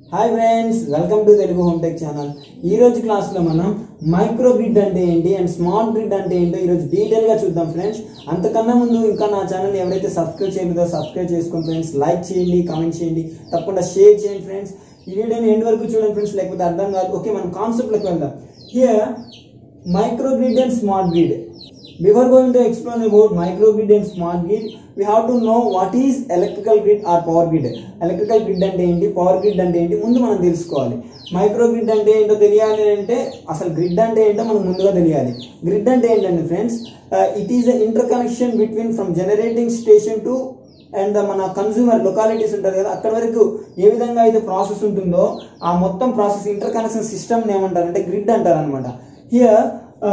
Hi friends welcome to Telugu home tech channel ఈ రోజు క్లాస్లో మనం మైక్రో గ్రిడ్ అంటే ఏంటి అండ్ స్మార్ట్ గ్రిడ్ అంటే ఏంటో ఈరోజు డీటెయిల్గా చూద్దాం ఫ్రెండ్స్ అంతకన్నా ముందు ఇంకా నా ఛానల్ని ఎవరైతే సబ్స్క్రైబ్ చేయలేదో సబ్స్క్రైబ్ చేసుకోండి ఫ్రెండ్స్ లైక్ చేయండి కామెంట్ చేయండి తప్పకుండా షేర్ చేయండి ఫ్రెండ్స్ ఈ వీడియోని ఎండ్ వరకు చూడండి ఫ్రెండ్స్ లేకపోతే అర్థం కాదు ఓకే మనం కాన్సెప్ట్లోకి వెళ్దాం here micro grid and smart grid Before going to explain about microgrid and smart grid, we have to know what is electrical grid or power grid. Electrical grid అంటే ఏంటి పవర్ గ్రిడ్ అంటే ఏంటి ముందు మనం తెలుసుకోవాలి మైక్రో గ్రిడ్ అంటే ఏంటో తెలియాలి అంటే అసలు గ్రిడ్ అంటే ఏంటో మనం ముందుగా తెలియాలి గ్రిడ్ అంటే ఏంటంటే friends it is interconnection between from generating station to and మన కన్సూమర్ లొకాలిటీస్ ఉంటారు కదా అక్కడ వరకు ఏ విధంగా అయితే ప్రాసెస్ ఉంటుందో ఆ మొత్తం ప్రాసెస్ ఇంటర్ కనెక్షన్ సిస్టమ్ ఏమంటారు అంటే గ్రిడ్ అంటారు అనమాట here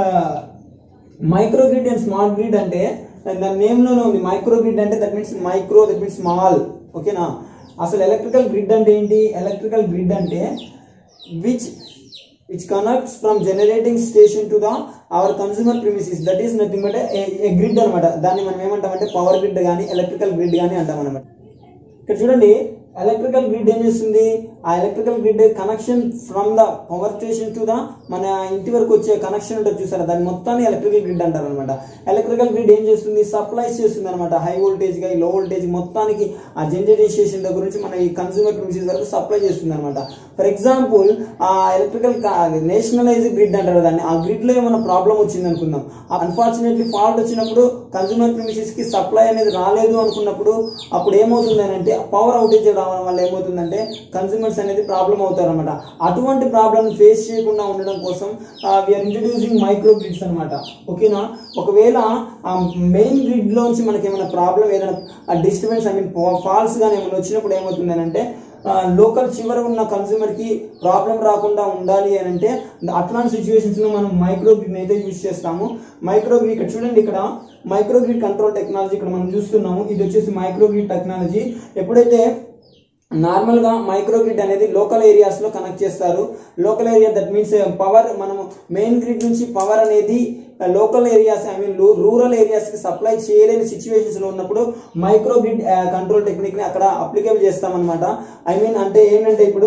micro grid and smart grid అంటే దాని నేమ్లోనే ఉంది మైక్రో గ్రిడ్ అంటే that means micro that means small ఓకేనా అసలు ఎలక్ట్రికల్ గ్రిడ్ అంటే ఏంటి ఎలక్ట్రికల్ గ్రిడ్ అంటే which which connects from generating station to the our consumer premises that is nothing but a grid అనమాట దాన్ని మనం ఏమంటామంటే పవర్ గ్రిడ్ కానీ ఎలక్ట్రికల్ గ్రిడ్ కానీ అంటాం అనమాట ఇక్కడ చూడండి ఎలక్ట్రికల్ గ్రిడ్ ఏం చేస్తుంది ఆ electrical grid connection from the power station to the మన ఇంటి వరకు వచ్చే కనెక్షన్ ఉంటుంది చూసారా దాని మొత్తాన్ని ఎలక్ట్రికల్ గ్రిడ్ అంటారు అనమాట ఎలక్ట్రికల్ గ్రిడ్ ఏం చేస్తుంది సప్లైస్ చేస్తుంది అనమాట హై వోల్టేజ్ గా లో వోల్టేజ్ మొత్తానికి ఆ జనరేటింగ్ స్టేషన్ దగ్గర నుంచి మన ఈ కన్సూమర్ ప్రిమిసెస్ వరకు సప్లై చేస్తుంది అనమాట ఫర్ ఎగ్జాంపుల్ ఆ ఎలక్ట్రికల్ నేషనలైజ్ గ్రిడ్ అంటారు దాన్ని ఆ గ్రిడ్ లో ఏమైనా ప్రాబ్లం వచ్చింది అనుకుందాం అన్ఫార్చునేట్లీ ఫాల్ట్ వచ్చినప్పుడు కన్సూమర్ ప్రిమిసెస్ కి సప్లై అనేది రాలేదు అనుకున్నప్పుడు అప్పుడు ఏమవుతుంది అంటే పవర్ అవుటేజ్ రావడం వల్ల ఏమవుతుందంటే కన్సూమర్స్ అనేది ప్రాబ్లం అవుతారు అనమాట అటువంటి ప్రాబ్లమ్ ఫేస్ చేయకుండా ఉండడం కోసం వీఆర్ ఇంట్రడ్యూసింగ్ మైక్రో గ్రిడ్స్ అనమాట ఓకేనా ఒకవేళ ఆ మెయిన్ గ్రిడ్ లోంచి మనకి ఏమైనా ప్రాబ్లం ఏదైనా డిస్టర్బెన్స్ ఐ మీన్ ఫాల్స్ కానీ ఏమైనా వచ్చినప్పుడు ఏమవుతుంది అంటే లోకల్ చివర ఉన్న కన్సూమర్ కి ప్రాబ్లం రాకుండా ఉండాలి అని అంటే అట్లాంటి సిచ్యువేషన్స్ లో మనం మైక్రో గ్రిడ్ అయితే యూజ్ చేస్తాము మైక్రో గ్రిడ్ ఇక్కడ చూడండి ఇక్కడ మైక్రో గ్రిడ్ కంట్రోల్ టెక్నాలజీ ఇక్కడ మనం చూస్తున్నాము ఇది వచ్చేసి మైక్రో గ్రిడ్ టెక్నాలజీ ఎప్పుడైతే నార్మల్గా మైక్రో గ్రిడ్ అనేది లోకల్ ఏరియాస్లో కనెక్ట్ చేస్తారు local area that means power మనము మెయిన్ గ్రిడ్ నుంచి పవర్ అనేది local areas I mean rural ఏరియాస్కి సప్లై చేయలేని సిచ్యువేషన్స్లో ఉన్నప్పుడు మైక్రో గ్రిడ్ కంట్రోల్ టెక్నిక్ని అక్కడ అప్లికేబుల్ చేస్తామన్నమాట ఐ మీన్ అంటే ఏంటంటే ఇప్పుడు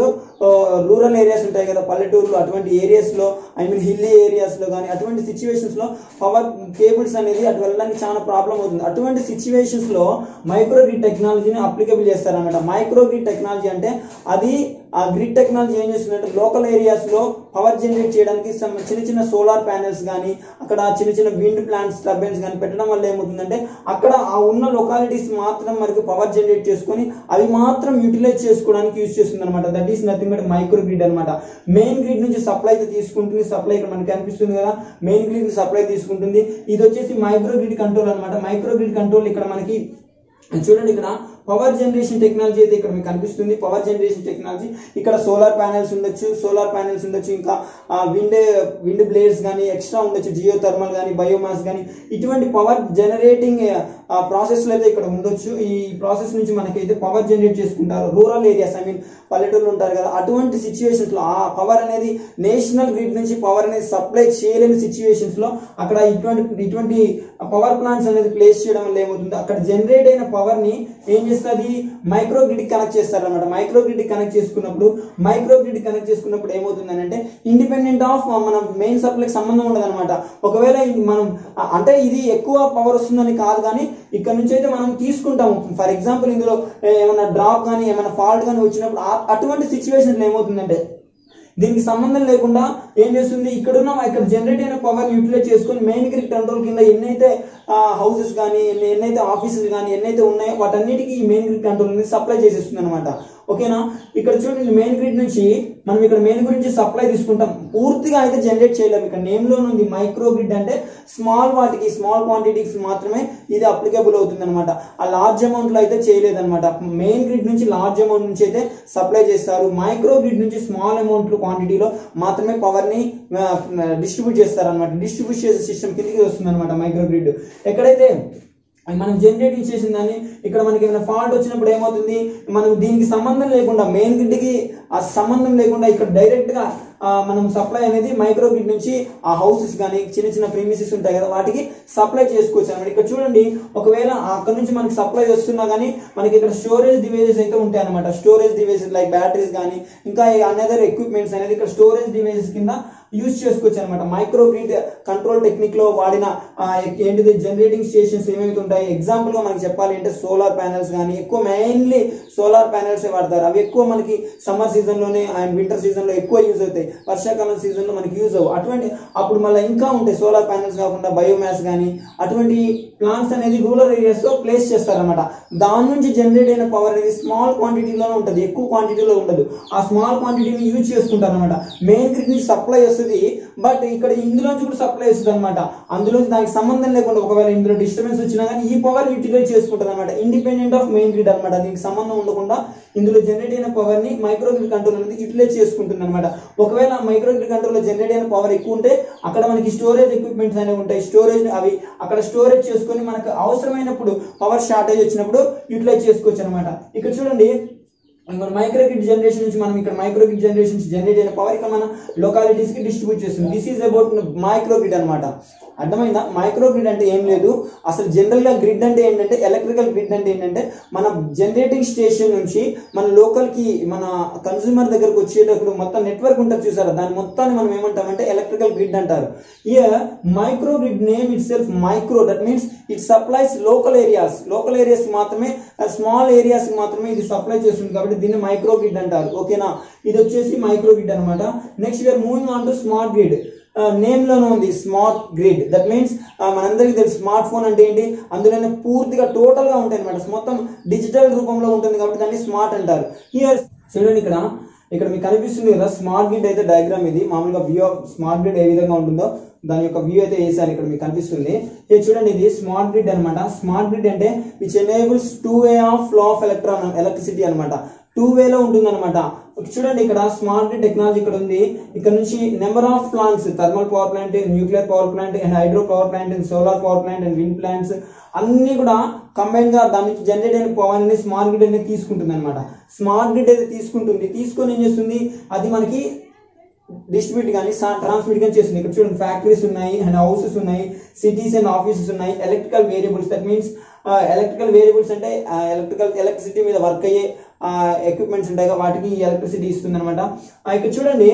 రూరల్ ఏరియాస్ ఉంటాయి కదా పల్లెటూరులో అటువంటి ఏరియాస్లో ఐ మీన్ హిల్లీ ఏరియాస్లో కానీ అటువంటి సిచ్యువేషన్స్లో పవర్ కేబుల్స్ అనేది అటు వెళ్ళడానికి చాలా ప్రాబ్లం అవుతుంది అటువంటి సిచ్యువేషన్స్లో మైక్రో గ్రిడ్ టెక్నాలజీని అప్లికేబుల్ చేస్తారనమాట మైక్రో గ్రిడ్ టెక్నాలజీ అంటే అది ఆ గ్రిడ్ టెక్నాలజీ ఏం చేస్తుందంటే లోకల్ ఏరియాస్లో పవర్ జనరేట్ చేయడానికి some చిన్న చిన్న సోలార్ ప్యానెల్స్ కానీ అక్కడ చిన్న చిన్న విండ్ ప్లాంట్స్ టర్బైన్స్ కానీ పెట్టడం వల్ల ఏమవుతుందంటే అక్కడ ఆ ఉన్న లొకాలిటీస్ మాత్రం మనకి పవర్ జనరేట్ చేసుకొని అవి మాత్రం యూటిలైజ్ చేసుకోవడానికి యూజ్ చేస్తుంది అనమాట that is nothing but micro grid అనమాట మెయిన్ గ్రిడ్ నుంచి సప్లై అయితే తీసుకుంటుంది సప్లై ఇక్కడ మనకి కనిపిస్తుంది కదా మెయిన్ గ్రిడ్ సప్లై తీసుకుంటుంది ఇది వచ్చేసి మైక్రో గ్రిడ్ కంట్రోల్ అనమాట మైక్రో గ్రిడ్ కంట్రోల్ ఇక్కడ మనకి చూడండి ఇక్కడ పవర్ జనరేషన్ టెక్నాలజీ అయితే ఇక్కడ మీకు కనిపిస్తుంది పవర్ జనరేషన్ టెక్నాలజీ ఇక్కడ సోలార్ ప్యానెల్స్ ఉండొచ్చు సోలార్ ప్యానెల్స్ ఉండొచ్చు ఇంకా విండ్ విండ్ బ్లేడ్స్ కానీ ఎక్స్ట్రా ఉండొచ్చు జియో థర్మల్ కానీ బయోమాస్ కానీ ఇటువంటి పవర్ జనరేటింగ్ ప్రాసెస్లో అయితే ఇక్కడ ఉండొచ్చు ఈ ప్రాసెస్ నుంచి మనకైతే పవర్ జనరేట్ చేసుకుంటారు రూరల్ ఏరియాస్ ఐ మీన్ పల్లెటూరులో ఉంటారు కదా అటువంటి సిచ్యువేషన్స్లో ఆ పవర్ అనేది నేషనల్ గ్రిడ్ నుంచి పవర్ అనేది సప్లై చేయలేని సిచ్యువేషన్స్లో అక్కడ ఇటువంటి ఇటువంటి పవర్ ప్లాంట్స్ అనేది ప్లేస్ చేయడం వల్ల ఏమవుతుంది అక్కడ జనరేట్ అయిన పవర్ ని ఏం చేస్తుంది మైక్రో గ్రిడ్ కనెక్ట్ చేస్తారు అనమాట మైక్రో గ్రిడ్ కనెక్ట్ చేసుకున్నప్పుడు మైక్రో గ్రిడ్ కనెక్ట్ చేసుకున్నప్పుడు ఏమవుతుంది అంటే ఇండిపెండెంట్ ఆఫ్ మన మెయిన్ సప్లైకి సంబంధం ఉండదు అనమాట ఒకవేళ ఇది మనం అంటే ఇది ఎక్కువ పవర్ వస్తుందని కాదు కానీ ఇక్కడ నుంచి అయితే మనం తీసుకుంటాము ఫర్ ఎగ్జాంపుల్ ఇందులో ఏమైనా డ్రాప్ కానీ ఏమైనా ఫాల్ట్ కానీ వచ్చినప్పుడు అటువంటి సిచ్యువేషన్ ఏమవుతుందంటే దీనికి సంబంధం లేకుండా ఏం చేస్తుంది ఇక్కడున్న ఇక్కడ జనరేట్ అయిన పవర్ యూటిలైజ్ చేసుకొని మెయిన్ గ్రిడ్ కంట్రోల్ కింద ఎన్నైతే హౌసెస్ కానీ ఎన్ని ఎన్నైతే ఆఫీసెస్ కానీ ఎన్నైతే ఉన్నాయో వాటన్నిటికీ ఈ మెయిన్ గ్రిడ్ కంట్రోల్ అనేది సప్లై చేసేస్తుంది అనమాట ఓకేనా ఇక్కడ చూడండి మెయిన్ గ్రిడ్ నుంచి మనం ఇక్కడ మెయిన్ గ్రిడ్ నుంచి సప్లై తీసుకుంటాం పూర్తిగా అయితే జనరేట్ చేయలేము ఇక్కడ నేమ్లో ఉంది మైక్రో గ్రిడ్ అంటే స్మాల్ వాటికి స్మాల్ క్వాంటిటీస్ మాత్రమే ఇది అప్లికేబుల్ అవుతుంది అనమాట ఆ లార్జ్ అమౌంట్లో అయితే చేయలేదన్నమాట మెయిన్ గ్రిడ్ నుంచి లార్జ్ అమౌంట్ నుంచి అయితే సప్లై చేస్తారు మైక్రో గ్రిడ్ నుంచి స్మాల్ అమౌంట్ క్వాంటిటీలో మాత్రమే పవర్ని డిస్ట్రిబ్యూట్ చేస్తారు అనమాట డిస్ట్రిబ్యూట్ చేసే సిస్టమ్ కిందకి వస్తుంది అనమాట మైక్రో గ్రిడ్ ఎక్కడైతే మనం జనరేటింగ్ చేసిన దాన్ని ఇక్కడ మనకి ఏమైనా ఫాల్ట్ వచ్చినప్పుడు ఏమవుతుంది మనం దీనికి సంబంధం లేకుండా మెయిన్ గ్రిడ్కి ఆ సంబంధం లేకుండా ఇక్కడ డైరెక్ట్గా ఆ, మనం సప్లై అనేది మైక్రో గ్రిడ్ నుంచి ఆ హౌసెస్ కానీ చిన్న చిన్న ప్రీమిసెస్ ఉంటాయి కదా వాటికి సప్లై చేసుకోవచ్చు అనమాట ఇక్కడ చూడండి ఒకవేళ అక్కడ నుంచి మనకి సప్లై వస్తున్నా కానీ మనకి ఇక్కడ స్టోరేజ్ డివైజెస్ అయితే ఉంటాయి అనమాట స్టోరేజ్ డివైజెస్ లైక్ బ్యాటరీస్ కానీ ఇంకా అనదర్ ఎక్విప్మెంట్స్ అనేది ఇక్కడ స్టోరేజ్ డివైజెస్ కింద యూజ్ చేసుకోవచ్చు అనమాట మైక్రో గ్రిడ్ కంట్రోల్ టెక్నిక్ లో వాడిన ఆ, ఏంటిది జనరేటింగ్ స్టేషన్స్ ఏమైతే ఉంటాయి ఎగ్జాంపుల్ గా మనకి చెప్పాలి అంటే సోలార్ ప్యానెల్స్ కానీ ఎక్కువ మెయిన్లీ సోలార్ ప్యానెల్స్ వాడతారు అవి ఎక్కువ మనకి సమ్మర్ సీజన్ లోనే అండ్ వింటర్ సీజన్ లో ఎక్కువ యూజ్ అవుతాయి వర్షాకాలం సీజన్ లో మనకి యూజ్ అవ్వు అటువంటి అప్పుడు మళ్ళీ ఇంకా ఉంటాయి సోలార్ ప్యానెల్స్ కాకుండా బయోమాస్ కానీ అటువంటి ప్లాంట్స్ అనేది రూరల్ ఏరియాస్ లో ప్లేస్ చేస్తారన్నమాట దాని నుంచి జనరేట్ అయిన పవర్ అనేది స్మాల్ క్వాంటిటీలోనే ఉంటుంది ఎక్కువ క్వాంటిటీలో ఉండదు ఆ స్మాల్ క్వాంటిటీని యూజ్ చేసుకుంటారు అనమాట మెయిన్ గ్రిడ్ నుంచి సప్లై వస్తుంది బట్ ఇక్కడ ఇందులోంచి కూడా సప్లై వస్తుంది అనమాట అందులోంచి దానికి సంబంధం లేకుండా ఒకవేళ ఇందులో డిస్టర్బెన్స్ వచ్చినా కానీ ఈ పవర్ యూటిలైజ్ చేసుకుంటుంది అనమాట ఇండిపెండెంట్ ఆఫ్ మెయిన్ గ్రిడ్ అనమాట దీనికి సంబంధం ఉండకుండా ఇందులో జనరేట్ అయిన పవర్ ని మైక్రో గ్రిడ్ కంట్రోల్ అనేది యూటిలైజ్ చేసుకుంటుంది అనమాట ఒకవేళ మైక్రో గ్రిడ్ కంట్రోల్ లో జనరేట్ అయిన పవర్ ఎక్కువ ఉంటే అక్కడ మనకి స్టోరేజ్ ఎక్విప్మెంట్స్ అనేవి ఉంటాయి స్టోరేజ్ అవి అక్కడ స్టోరేజ్ చేసుకొని మనకు అవసరమైనప్పుడు పవర్ షార్టేజ్ వచ్చినప్పుడు యూటిలైజ్ చేసుకోవచ్చు అనమాట ఇక్కడ చూడండి మన మైక్రో గ్రిడ్ జనరేషన్ నుంచి మనం ఇక్కడ మైక్రో గ్రిడ్ జనరేషన్ నుంచి జనరేట్ అయిన పవర్ ఇక్కడ మన లొకాలిటీస్ కి డిస్ట్రిబ్యూట్ చేస్తుంది this is about micro grid అనమాట అర్థమైందా మైక్రో గ్రిడ్ అంటే ఏం లేదు అసలు జనరల్ గా గ్రిడ్ అంటే ఏంటంటే ఎలక్ట్రికల్ గ్రిడ్ అంటే ఏంటంటే మన జనరేటింగ్ స్టేషన్ నుంచి మన లోకల్ కి మన కన్సూమర్ దగ్గరకు వచ్చేటప్పుడు మొత్తం నెట్వర్క్ ఉంటుంది చూసారా దాని మొత్తాన్ని మనం ఏమంటామంటే ఎలక్ట్రికల్ గ్రిడ్ అంటారు here micro grid name itself micro that means it supplies local areas local areas మాత్రమే స్మాల్ ఏరియాస్ మాత్రమే ఇది సప్లై చేస్తుంది కాబట్టి దీన్ని మైక్రో గ్రిడ్ అంటారు ఓకేనా ఇది వచ్చేసి మైక్రో గ్రిడ్ అనమాట next we're moving on to smart grid name లోనే ఉంది స్మార్ట్ గ్రిడ్ దట్ మీన్స్ మనందరికీ తెలుసు స్మార్ట్ ఫోన్ అంటే ఏంటి అందులోనే పూర్తిగా టోటల్ గా ఉంటాయి అనమాట మొత్తం డిజిటల్ రూపంలో ఉంటుంది కాబట్టి దాన్ని స్మార్ట్ అంటారు హియర్ చూడండి ఇక్కడ ఇక్కడ మీకు కనిపిస్తుంది కదా స్మార్ట్ గ్రిడ్ అయితే డయాగ్రామ్ ఇది మామూలుగా వ్యూ ఆఫ్ స్మార్ట్ గ్రిడ్ ఏ విధంగా ఉంటుందో దాని యొక్క వ్యూ అయితే వేసాను ఇక్కడ మీకు కనిపిస్తుంది ఇది చూడండి ఇది స్మార్ట్ గ్రిడ్ అన్నమాట స్మార్ట్ గ్రిడ్ అంటే which enables two way of flow of electron electricity అనమాట టూ వేలో ఉంటుంది అనమాట చూడండి ఇక్కడ స్మార్ట్ గ్రిడ్ టెక్నాలజీ ఇక్కడ ఉంది ఇక్కడ నుంచి number of plants thermal power plant nuclear power plant and hydro power plant and solar power plant and wind plants అన్ని కూడా కంబైన్ గా దాని నుంచి జనరేట్ అయిన పవర్ అనేది స్మార్ట్ గ్రిడ్ అనేది తీసుకుంటుంది అనమాట స్మార్ట్ గ్రిడ్ అయితే తీసుకుంటుంది తీసుకొని ఏం చేస్తుంది అది మనకి డిస్ట్రిబ్యూట్ కానీ ట్రాన్స్మిట్ కానీ చేస్తుంది ఇక్కడ చూడండి ఫ్యాక్టరీస్ ఉన్నాయి అండ్ హౌసెస్ ఉన్నాయి సిటీస్ అండ్ ఆఫీసెస్ ఉన్నాయి electrical variables that means electrical variables అంటే ఎలక్ట్రికల్ ఎలక్ట్రిసిటీ మీద వర్క్ అయ్యే ఎక్విప్మెంట్స్ ఉంటాయి కదా వాటికి ఎలక్ట్రిసిటీ ఇస్తుంది అనమాట ఇక్కడ చూడండి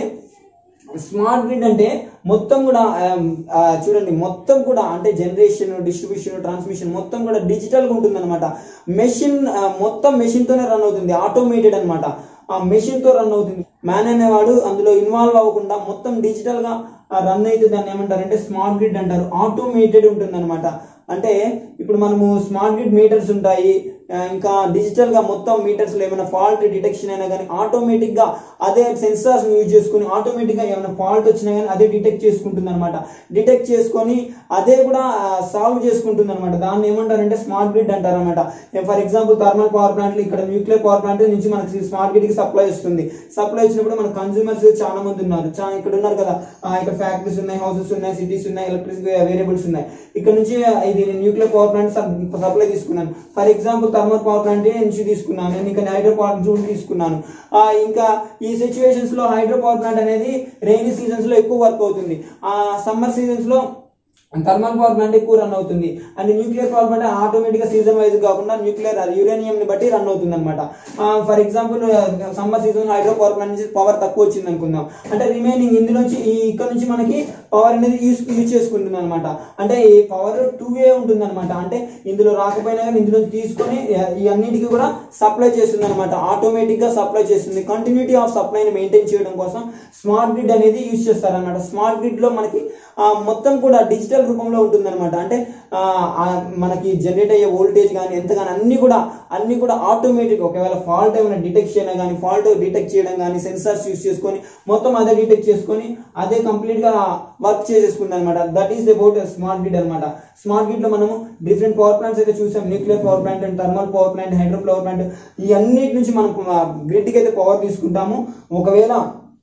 స్మార్ట్ గ్రిడ్ అంటే మొత్తం కూడా ఆమ్, ఆ, చూడండి మొత్తం కూడా అంటే జనరేషన్ డిస్ట్రిబ్యూషన్ ట్రాన్స్మిషన్ మొత్తం కూడా డిజిటల్ గా ఉంటుంది అనమాట మెషిన్ మొత్తం మెషిన్ తోనే రన్ అవుతుంది ఆటోమేటెడ్ అన్నమాట ఆ మెషిన్ తో రన్ అవుతుంది మ్యాన్ అనేవాడు అందులో ఇన్వాల్వ్ అవ్వకుండా మొత్తం డిజిటల్ గా రన్ అయితే దాన్ని ఏమంటారంటే స్మార్ట్ గ్రిడ్ అంటారు ఆటోమేటెడ్ ఉంటుంది అనమాట అంటే ఇప్పుడు మనము స్మార్ట్ గ్రిడ్ మీటర్స్ ఉంటాయి ఆ, ఇంకా డిజిటల్ గా మొత్తం మీటర్స్ లో ఏమైనా ఫాల్ట్ డిటెక్షన్ అయినా కానీ ఆటోమేటిక్ గా అదే సెన్సార్స్ యూజ్ చేసుకుని ఆటోమేటిక్ గా ఏమైనా ఫాల్ట్ వచ్చినా కానీ అదే డిటెక్ట్ చేసుకుంటుంది అనమాట డిటెక్ట్ చేసుకొని అదే కూడా సాల్వ్ చేసుకుంటుంది అనమాట దాన్ని ఏమంటారంటే స్మార్ట్ గ్రిడ్ అంటారు అనమాట for example thermal power plant ఇక్కడ న్యూక్లియర్ పవర్ ప్లాంట్ నుంచి మనకి స్మార్ట్ గ్రిడ్ కి సప్లై వస్తుంది సప్లై వచ్చినప్పుడు మన కన్సూమర్స్ చాలా మంది ఉన్నారు చాలా ఇక్కడ ఉన్నారు కదా ఆ, ఇక్కడ ఫ్యాక్టరీస్ ఉన్నాయి హౌసెస్ ఉన్నాయి సిటీస్ ఉన్నాయి ఎలక్ట్రిసిటీ వేరియబుల్స్ ఉన్నాయి ఇక్కడ నుంచి ఇది న్యూక్లియర్ పవర్ ప్లాంట్ సప్లై తీసుకున్నాను for example thermal power plant నుంచి తీసుకున్నాను నేను ఇంకా హైడ్రో పవర్ జూన్ తీసుకున్నాను ఆ, ఇంకా ఈ సిచ్యువేషన్స్ లో హైడ్రో పవర్ ప్లాంట్ అనేది రైనీ సీజన్స్ లో ఎక్కువ వర్క్ అవుతుంది ఆ సమ్మర్ సీజన్స్ లో థర్మల్ పవర్ ప్లాంట్ ఎక్కువ రన్ అవుతుంది and nuclear power plant automatic గా సీజన్ వైజ్ కాకుండా న్యూక్లియర్ యురేనియం ని బట్టి రన్ అవుతుంది అనమాట for example summer season hydro power plant నుంచి పవర్ తక్కువ వచ్చింది అనుకుందాం అంటే రిమైనింగ్ ఇందులోంచి ఈ ఇక్కడ నుంచి మనకి పవర్ అనేది యూస్ యూజ్ చేసుకుంటుంది అనమాట అంటే ఈ పవర్ టూ వే ఉంటుంది అనమాట అంటే ఇందులో రాకపోయినా కానీ ఇందులో తీసుకొని ఆ, ఈ అన్నిటికీ కూడా సప్లై చేస్తుంది అనమాట ఆటోమేటిక్ గా సప్లై చేస్తుంది కంటిన్యూటీ ఆఫ్ సప్లైని మెయింటైన్ చేయడం కోసం స్మార్ట్ గ్రిడ్ అనేది యూజ్ చేస్తారనమాట స్మార్ట్ గ్రిడ్ లో మనకి ఆ, మొత్తం కూడా డిజిటల్ రూపంలో ఉంటుంది అనమాట అంటే ఆ, ఆ, మనకి జనరేట్ అయ్యే వోల్టేజ్ కానీ ఎంత కానీ అన్ని కూడా అన్ని కూడా ఆటోమేటిక్ ఒకవేళ ఫాల్ట్ ఏమైనా డిటెక్ట్ చేయడం కానీ ఫాల్ట్ డిటెక్ట్ చేయడం కానీ సెన్సార్స్ యూస్ చేసుకొని మొత్తం అదే డిటెక్ట్ చేసుకొని అదే కంప్లీట్ గా వర్క్ చేసేసుకుంది అనమాట that is about smart grid అనమాట స్మార్ట్ గ్రిడ్ లో మనము డిఫరెంట్ పవర్ ప్లాంట్స్ అయితే చూసాం nuclear power plant and thermal power plant hydro power plant ఈ అన్నిటి నుంచి మనం గ్రిడ్ కి అయితే పవర్ తీసుకుంటాము ఒకవేళ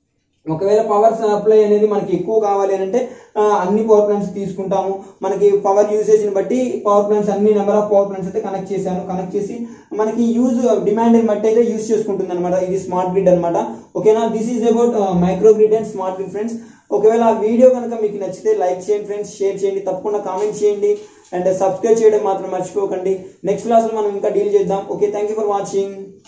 ఒకవేళ పవర్ సప్లై అనేది మనకి ఎక్కువ కావాలి అని అంటే ఆ, అన్ని పవర్ ప్లాంట్స్ తీసుకుంటాము మనకి పవర్ యూసేజ్ ని బట్టి పవర్ ప్లాంట్స్ అన్ని నెంబర్ ఆఫ్ పవర్ ప్లాంట్స్ అయితే కనెక్ట్ చేశాను కనెక్ట్ చేసి మనకి యూజ్ డిమాండ్ ని బట్టి అయితే యూజ్ చేసుకుంటుంది అనమాట ఇది స్మార్ట్ గ్రిడ్ అనమాట ఓకేనా this is about micro grid and smart grid friends ఒకవేళ ఆ వీడియో కనుక మీకు నచ్చితే లైక్ చేయండి ఫ్రెండ్స్ షేర్ చేయండి తప్పకుండా కామెంట్ చేయండి అండ్ సబ్స్క్రైబ్ చేయడం మాత్రం మర్చిపోకండి నెక్స్ట్ క్లాస్లో మనం ఇంకా డీల్ చేద్దాం okay thank you for watching